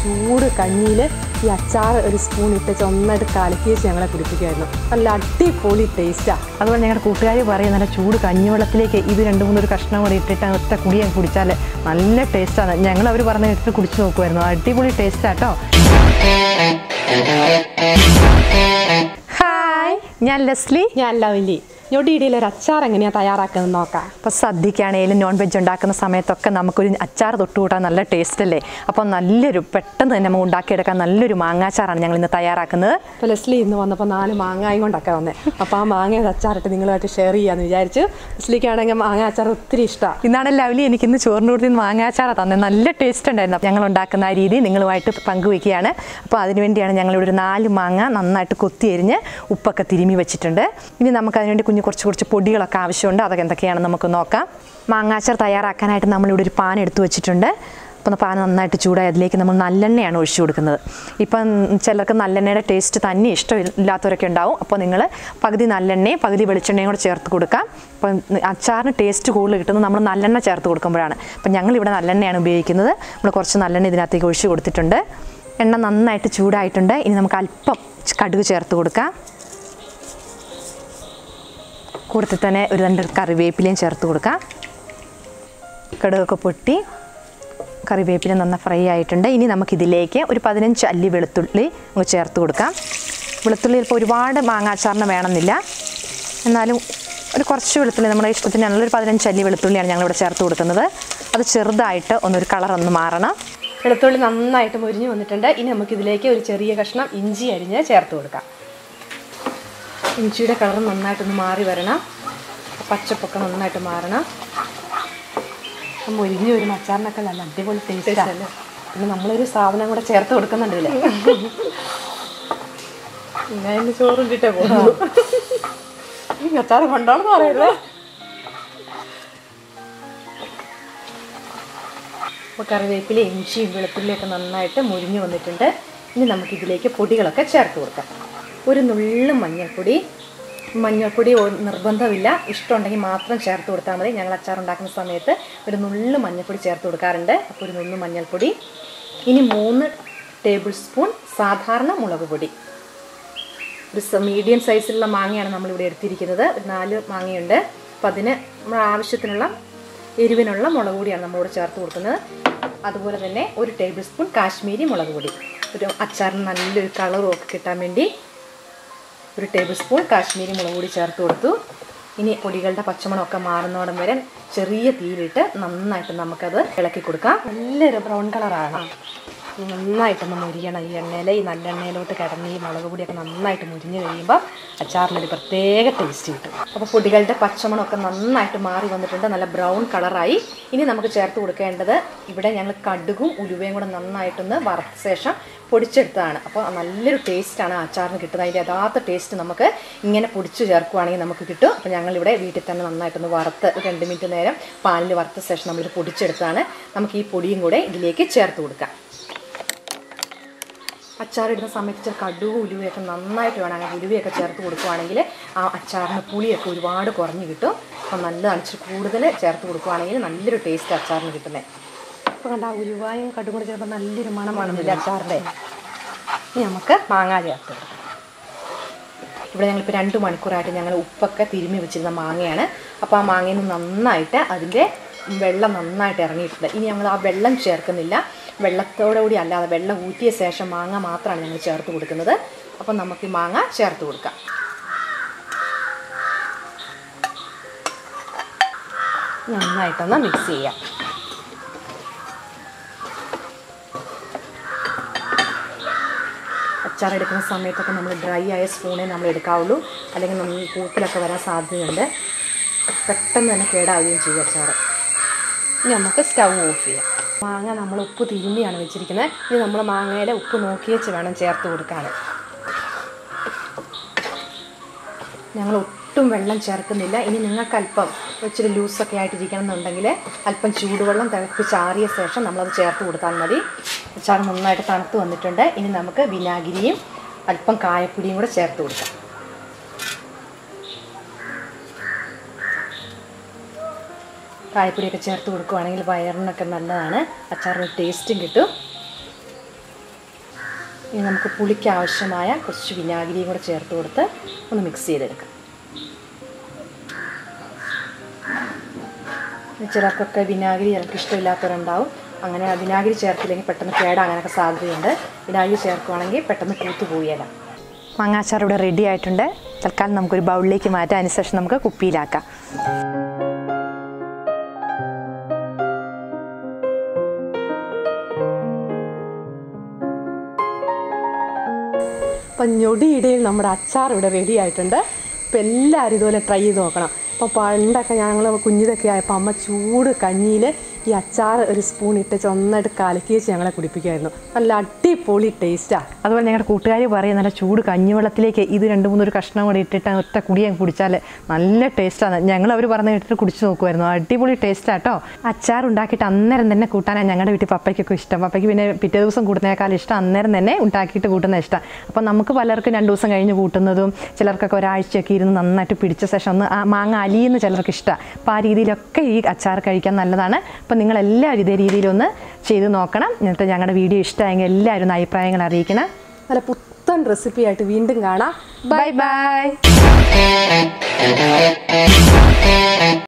ചൂട് കഞ്ഞിയിൽ ഈ അച്ചാർ ഒരു സ്പൂൺ ഇട്ട് ഒന്നായിട്ട് കലക്കി വെച്ച് ഞങ്ങളെ കുടിപ്പിക്കുമായിരുന്നു നല്ല അടിപൊളി ടേസ്റ്റാണ് അതുപോലെ ഞങ്ങളുടെ കൂട്ടുകാർ പറയും നല്ല ചൂട് കഞ്ഞിവെള്ളത്തിലേക്ക് ഇത് രണ്ട് മൂന്നൊരു കഷ്ണം കൂടി ഇട്ടിട്ട് ഒറ്റ കുടിയാൻ കുടിച്ചാൽ നല്ല ടേസ്റ്റാണ് ഞങ്ങൾ അവർ പറഞ്ഞ ഇട്ടിട്ട് കുടിച്ച് നോക്കുമായിരുന്നു അടിപൊളി ടേസ്റ്റാട്ടോ ഹായ് ഞാൻ ലെസ്ലി ഞാൻ ലവലി ഞൊടിയിടയിൽ ഒരു അച്ചാർ എങ്ങനെയാണ് തയ്യാറാക്കുന്നത് നോക്കാം അപ്പോൾ സദ്യക്കാണെങ്കിലും നോൺ വെജ് ഉണ്ടാക്കുന്ന സമയത്തൊക്കെ നമുക്കൊരു അച്ചാർ തൊട്ടുകൂട്ടാൻ നല്ല ടേസ്റ്റ് അല്ലേ അപ്പോൾ നല്ലൊരു പെട്ടെന്ന് തന്നെ നമുക്ക് ഉണ്ടാക്കിയെടുക്കാൻ നല്ലൊരു മാങ്ങാച്ചാറാണ് ഞങ്ങൾ ഇന്ന് തയ്യാറാക്കുന്നത് അപ്പോൾ ലെസ്ലി ഇന്ന് വന്നപ്പോൾ നാല് മാങ്ങായും കൊണ്ടൊക്കെ വന്നേ അപ്പോൾ ആ മാങ്ങ അച്ചാറിട്ട് നിങ്ങളുമായിട്ട് ഷെയർ ചെയ്യാമെന്ന് വിചാരിച്ചു ലെസ്ലിക്കാണെങ്കിൽ മാങ്ങ അച്ചാർ ഒത്തിരി ഇഷ്ടമാണ് ഇന്നാണ് ലവ്ലി എനിക്ക് ഇന്ന് ചോറിന് കൊടുത്ത് മാങ്ങാച്ചാറ തന്നെ നല്ല ടേസ്റ്റ് ഉണ്ടായിരുന്നു അപ്പോൾ ഞങ്ങൾ ഉണ്ടാക്കുന്ന ആ രീതി നിങ്ങളുമായിട്ട് പങ്കുവയ്ക്കുകയാണ് അപ്പോൾ അതിനുവേണ്ടിയാണ് ഞങ്ങളിവിടെ ഒരു നാല് മാങ്ങ നന്നായിട്ട് കൊത്തി എരിഞ്ഞ് ഉപ്പൊക്കെ തിരുമി വെച്ചിട്ടുണ്ട് ഇനി നമുക്ക് അതിനുവേണ്ടി കുഞ്ഞ് കുറച്ച് കുറച്ച് പൊടികളൊക്കെ ആവശ്യമുണ്ട് അതൊക്കെ എന്തൊക്കെയാണെന്ന് നമുക്ക് നോക്കാം മാങ്ങാച്ചാർ തയ്യാറാക്കാനായിട്ട് നമ്മളിവിടെ ഒരു പാൻ എടുത്തു വെച്ചിട്ടുണ്ട് അപ്പം പാൻ നന്നായിട്ട് ചൂടായി അതിലേക്ക് നമ്മൾ നല്ലെണ്ണയാണ് ഒഴിച്ചു കൊടുക്കുന്നത് ഇപ്പം ചിലർക്ക് നല്ലെണ്ണയുടെ ടേസ്റ്റ് തന്നെ ഇഷ്ടമില്ലാത്തവരൊക്കെ ഉണ്ടാവും അപ്പോൾ നിങ്ങൾ പകുതി നല്ലെണ്ണയും പകുതി വെളിച്ചെണ്ണയും കൂടെ ചേർത്ത് കൊടുക്കാം അപ്പം അച്ചാറിന് ടേസ്റ്റ് കൂടുതൽ കിട്ടുന്നത് നമ്മൾ നല്ലെണ്ണ ചേർത്ത് കൊടുക്കുമ്പോഴാണ് അപ്പം ഞങ്ങളിവിടെ നല്ലെണ്ണയാണ് ഉപയോഗിക്കുന്നത് നമ്മൾ കുറച്ച് നല്ലെണ്ണ ഇതിനകത്തേക്ക് ഒഴിച്ച് കൊടുത്തിട്ടുണ്ട് എണ്ണ നന്നായിട്ട് ചൂടായിട്ടുണ്ട് ഇനി നമുക്ക് അല്പം കടുക് ചേർത്ത് കൊടുക്കാം കൂടത്തിൽ തന്നെ ഒരു രണ്ട് കറിവേപ്പിലയും ചേർത്ത് കൊടുക്കാം കടുകൊക്കെ പൊട്ടി കറിവേപ്പില നന്ന ഫ്രൈ ആയിട്ടുണ്ട് ഇനി നമുക്കിതിലേക്ക് ഒരു പതിനഞ്ച് അല്ലി വെളുത്തുള്ളി നമുക്ക് ചേർത്ത് കൊടുക്കാം വെളുത്തുള്ളി ചിലപ്പോൾ ഒരുപാട് മാങ്ങാച്ചാറിന് വേണമെന്നില്ല എന്നാലും ഒരു കുറച്ച് വെളുത്തുള്ളി നമ്മുടെ ഇഷ്ടത്തിന് നല്ലൊരു പതിനഞ്ച് അല്ലി വെളുത്തുള്ളിയാണ് ഞങ്ങളിവിടെ ചേർത്ത് കൊടുക്കുന്നത് അത് ചെറുതായിട്ട് ഒന്നൊരു കളർ ഒന്ന് മാറണം വെളുത്തുള്ളി നന്നായിട്ട് മുരിഞ്ഞ് വന്നിട്ടുണ്ട് ഇനി നമുക്കിതിലേക്ക് ഒരു ചെറിയ കഷ്ണം ഇഞ്ചി അരിഞ്ഞ് ചേർത്ത് കൊടുക്കാം ഇഞ്ചിയുടെ കളർ നന്നായിട്ടൊന്ന് മാറി വരണം പച്ചപ്പൊക്കെ നന്നായിട്ട് മാറണം അപ്പം മുരിഞ്ഞ് ഒരു അച്ചാറിനൊക്കെ നല്ല അടിപൊളി ടേസ്റ്റ് അല്ലേ പിന്നെ നമ്മളൊരു സാധനം കൂടെ ചേർത്ത് കൊടുക്കുന്നുണ്ട് ഇതില് ഞാൻ ചോറും കിട്ടേ പോകുന്നു ഈ അച്ചാർ കൊണ്ടോണെന്ന് പറയരുത് അപ്പോൾ കറിവേപ്പില ഇഞ്ചിയും വെളുത്തുള്ളിയൊക്കെ നന്നായിട്ട് മുരിഞ്ഞു വന്നിട്ടുണ്ട് ഇനി നമുക്കിതിലേക്ക് പൊടികളൊക്കെ ചേർത്ത് കൊടുക്കാം ഒരു നുള്ളു മഞ്ഞൾപ്പൊടി മഞ്ഞൾപ്പൊടി ഒ- നിർബന്ധമില്ല ഇഷ്ടമുണ്ടെങ്കിൽ മാത്രം ചേർത്ത് കൊടുത്താൽ മതി ഞങ്ങൾ അച്ചാർ ഉണ്ടാക്കുന്ന സമയത്ത് ഒരു നുള്ളു മഞ്ഞൾപ്പൊടി ചേർത്ത് കൊടുക്കാറുണ്ട് അപ്പോൾ ഒരു നുള്ളു മഞ്ഞൾപ്പൊടി ഇനി മൂന്ന് ടേബിൾ സ്പൂൺ സാധാരണ മുളക് പൊടി ഒരു മീഡിയം സൈസിലുള്ള മാങ്ങയാണ് നമ്മളിവിടെ എടുത്തിരിക്കുന്നത് ഒരു നാല് മാങ്ങയുണ്ട് അപ്പം അതിന് നമ്മൾ ആവശ്യത്തിനുള്ള എരിവിനുള്ള മുളക് പൊടിയാണ് നമ്മളിവിടെ ചേർത്ത് കൊടുക്കുന്നത് അതുപോലെ തന്നെ ഒരു ടേബിൾ സ്പൂൺ കാശ്മീരി മുളക് പൊടി ഒരു അച്ചാറിന് നല്ലൊരു കളറും ഒക്കെ കിട്ടാൻ വേണ്ടി ഒരു ടേബിൾ സ്പൂൺ കാശ്മീരി മുളക് പൊടി ചേർത്ത് കൊടുത്തു ഇനി പൊടികളുടെ പച്ചമണമൊക്കെ മാറുന്നോടം വരെ ചെറിയ തീയിലിട്ട് നന്നായിട്ട് നമുക്കത് ഇളക്കി കൊടുക്കാം നല്ലൊരു ബ്രൗൺ കളറാണ് നന്നായിട്ടൊന്ന് മുരിയണം ഈ എണ്ണയിൽ ഈ നല്ല എണ്ണയിലോട്ട് കിടന്ന് ഈ മുളക് പൊടിയൊക്കെ നന്നായിട്ട് മുരിഞ്ഞ് കഴിയുമ്പോൾ അച്ചാറിനൊരു പ്രത്യേക ടേസ്റ്റ് കിട്ടും അപ്പോൾ പൊടികളുടെ പച്ചമണമൊക്കെ നന്നായിട്ട് മാറി വന്നിട്ടുണ്ട് നല്ല ബ്രൗൺ കളറായി ഇനി നമുക്ക് ചേർത്ത് കൊടുക്കേണ്ടത് ഇവിടെ ഞങ്ങൾ കടുകും ഉലുവയും കൂടെ നന്നായിട്ടൊന്ന് വറുത്ത ശേഷം പൊടിച്ചെടുത്തതാണ് അപ്പോൾ നല്ലൊരു ടേസ്റ്റാണ് അച്ചാറിന് കിട്ടുന്നത് അതിൻ്റെ യഥാർത്ഥ ടേസ്റ്റ് നമുക്ക് ഇങ്ങനെ പൊടിച്ച് ചേർക്കുവാണെങ്കിൽ നമുക്ക് കിട്ടും അപ്പോൾ ഞങ്ങളിവിടെ വീട്ടിൽ തന്നെ നന്നായിട്ടൊന്ന് വറുത്ത് ഒരു രണ്ട് മിനിറ്റ് നേരം പാലിൽ വറുത്ത ശേഷം നമ്മളിത് പൊടിച്ചെടുത്താണ് നമുക്ക് ഈ പൊടിയും കൂടെ ഇതിലേക്ക് ചേർത്ത് കൊടുക്കാം അച്ചാറിടുന്ന സമയത്ത് ഇച്ചിരി കടുവും ഉലുവയൊക്കെ നന്നായിട്ട് വേണം അങ്ങനെ ഉലുവയൊക്കെ ചേർത്ത് കൊടുക്കുവാണെങ്കിൽ ആ അച്ചാറിന് പുളിയൊക്കെ ഒരുപാട് കുറഞ്ഞ് കിട്ടും അപ്പം നല്ലതാണ് ഇച്ചിരി കൂടുതൽ ചേർത്ത് കൊടുക്കുവാണെങ്കിൽ നല്ലൊരു ടേസ്റ്റ് അച്ചാറിന് കിട്ടുന്നത് അപ്പോൾ കണ്ട ആ ഉലുവായും കടും കൂടെ ചേർപ്പോൾ നല്ലൊരു മണമാണ് ഇതിൻ്റെ അച്ചാറിൻ്റെ ഇനി നമുക്ക് മാങ്ങ ചേർത്ത് കൊടുക്കാം ഇവിടെ ഞങ്ങളിപ്പോൾ രണ്ട് മണിക്കൂറായിട്ട് ഞങ്ങൾ ഉപ്പൊക്കെ തിരുമ്മി വെച്ചിരുന്ന മാങ്ങയാണ് അപ്പോൾ ആ മാങ്ങയിൽ നിന്ന് നന്നായിട്ട് അതിൻ്റെ വെള്ളം നന്നായിട്ട് ഇറങ്ങിയിട്ടുണ്ട് ഇനി ഞങ്ങൾ ആ വെള്ളം ചേർക്കുന്നില്ല വെള്ളത്തോടു കൂടി അല്ലാതെ വെള്ളം ഊറ്റിയ ശേഷം മാങ്ങ മാത്രമാണ് ഞങ്ങൾ ചേർത്ത് കൊടുക്കുന്നത് അപ്പം നമുക്ക് ഈ മാങ്ങ ചേർത്ത് കൊടുക്കാം നന്നായിട്ടൊന്ന് മിക്സ് ചെയ്യാം അച്ചാർ എടുക്കുന്ന സമയത്തൊക്കെ നമ്മൾ ഡ്രൈ ആയ സ്പൂണേ നമ്മൾ എടുക്കാവുള്ളൂ അല്ലെങ്കിൽ നമ്മൾ കൂട്ടിലൊക്കെ വരാൻ സാധ്യതയുണ്ട് പെട്ടെന്ന് തന്നെ കേടാവുകയും ചെയ്യും അച്ചാർ ഇനി നമുക്ക് സ്റ്റൗ ഓഫ് ചെയ്യാം മാങ്ങ നമ്മൾ ഉപ്പ് തിരുമ്മിയാണ് വെച്ചിരിക്കുന്നത് ഇനി നമ്മൾ മാങ്ങയുടെ ഉപ്പ് നോക്കി വെച്ച് വേണം ചേർത്ത് കൊടുക്കാൻ ഞങ്ങൾ ഒട്ടും വെള്ളം ചേർക്കുന്നില്ല ഇനി നിങ്ങൾക്ക് അല്പം ഇച്ചിരി ലൂസൊക്കെ ആയിട്ടിരിക്കണം എന്നുണ്ടെങ്കിൽ അല്പം ചൂടുവെള്ളം തിളപ്പിച്ചാറിയ ശേഷം നമ്മളത് ചേർത്ത് കൊടുത്താൽ മതി അച്ചാർ നന്നായിട്ട് തണുത്ത് വന്നിട്ടുണ്ട് ഇനി നമുക്ക് വിനാഗിരിയും അല്പം കായപ്പൊടിയും കൂടെ ചേർത്ത് കൊടുക്കാം കായപ്പൊടിയൊക്കെ ചേർത്ത് കൊടുക്കുവാണെങ്കിൽ വയറിനൊക്കെ നല്ലതാണ് അച്ചാറിന് ടേസ്റ്റും കിട്ടും ഇനി നമുക്ക് പുളിക്ക് ആവശ്യമായ കുറച്ച് വിനാഗിരിയും കൂടെ ചേർത്ത് കൊടുത്ത് ഒന്ന് മിക്സ് ചെയ്തെടുക്കാം ചിലർക്കൊക്കെ വിനാഗിരി ചിലർക്ക് ഇഷ്ടമില്ലാത്തവരുണ്ടാവും അങ്ങനെ വിനാഗിരി ചേർത്തില്ലെങ്കിൽ പെട്ടെന്ന് കേടാകാനൊക്കെ സാധ്യതയുണ്ട് വിനാഗിരി ചേർക്കുകയാണെങ്കിൽ പെട്ടെന്ന് പൂത്തു പോവുകയില്ല മാങ്ങാച്ചാർ ഇവിടെ റെഡി ആയിട്ടുണ്ട് തൽക്കാലം നമുക്കൊരു ബൗളിലേക്ക് മാറ്റാം അതിനുശേഷം നമുക്ക് കുപ്പിയിലാക്കാം അപ്പം ഞൊടിയിടയിൽ നമ്മുടെ അച്ചാർ ഇവിടെ റെഡി ആയിട്ടുണ്ട് അപ്പം എല്ലാവരും ഇതുപോലെ ട്രൈ ചെയ്ത് നോക്കണം അപ്പോൾ പണ്ടൊക്കെ ഞങ്ങൾ കുഞ്ഞിതൊക്കെ ആയപ്പോൾ അമ്മ ചൂട് കഞ്ഞിയിൽ ഈ അച്ചാർ ഒരു സ്പൂൺ ഇട്ട് നന്നായിട്ട് കലക്കി വെച്ച് ഞങ്ങളെ കുടിപ്പിക്കുമായിരുന്നു നല്ല അടിപൊളി ടേസ്റ്റാണ് അതുപോലെ ഞങ്ങളുടെ കൂട്ടുകാർ പറയും നല്ല ചൂട് കഞ്ഞിവെള്ളത്തിലേക്ക് ഇത് രണ്ട് മൂന്നൊരു കഷ്ണം കൂടി ഇട്ടിട്ട് ഒറ്റ കുടിയാൻ കുടിച്ചാൽ നല്ല ടേസ്റ്റാണ് ഞങ്ങൾ അവർ പറഞ്ഞ് കേട്ടിട്ട് കുടിച്ച് നോക്കുമായിരുന്നു അടിപൊളി ടേസ്റ്റാട്ടോ അച്ചാർ ഉണ്ടാക്കിയിട്ട് അന്നേരം തന്നെ കൂട്ടാനാണ് ഞങ്ങളുടെ വീട്ടിൽ പപ്പയ്ക്കൊക്കെ ഇഷ്ടം പപ്പയ്ക്ക് പിന്നെ പിറ്റേ ദിവസം കൂട്ടുന്നതിനേക്കാൾ ഇഷ്ടം അന്നേരം തന്നെ ഉണ്ടാക്കിയിട്ട് കൂട്ടുന്ന ഇഷ്ടം അപ്പോൾ നമുക്ക് പലർക്കും രണ്ട് ദിവസം കഴിഞ്ഞ് കൂട്ടുന്നതും ചിലർക്കൊക്കെ ഒരാഴ്ചയൊക്കെ ഇരുന്ന് നന്നായിട്ട് പിടിച്ച ശേഷം ഒന്ന് ആ മാങ്ങ അലിയെന്ന് ചിലർക്ക് ഇഷ്ടമാണ് അപ്പോൾ ആ രീതിയിലൊക്കെ ഈ അച്ചാർ കഴിക്കാൻ നല്ലതാണ് അപ്പോൾ നിങ്ങളെല്ലാവരും ഇതേ രീതിയിലൊന്ന് ചെയ്ത് നോക്കണം എന്നിട്ട് ഞങ്ങളുടെ വീഡിയോ ഇഷ്ടമായെങ്കിൽ എല്ലാവരും ഒന്ന് അഭിപ്രായങ്ങൾ അറിയിക്കണം നല്ല പുത്തൻ റെസിപ്പി ആയിട്ട് വീണ്ടും കാണാം ബൈ ബൈ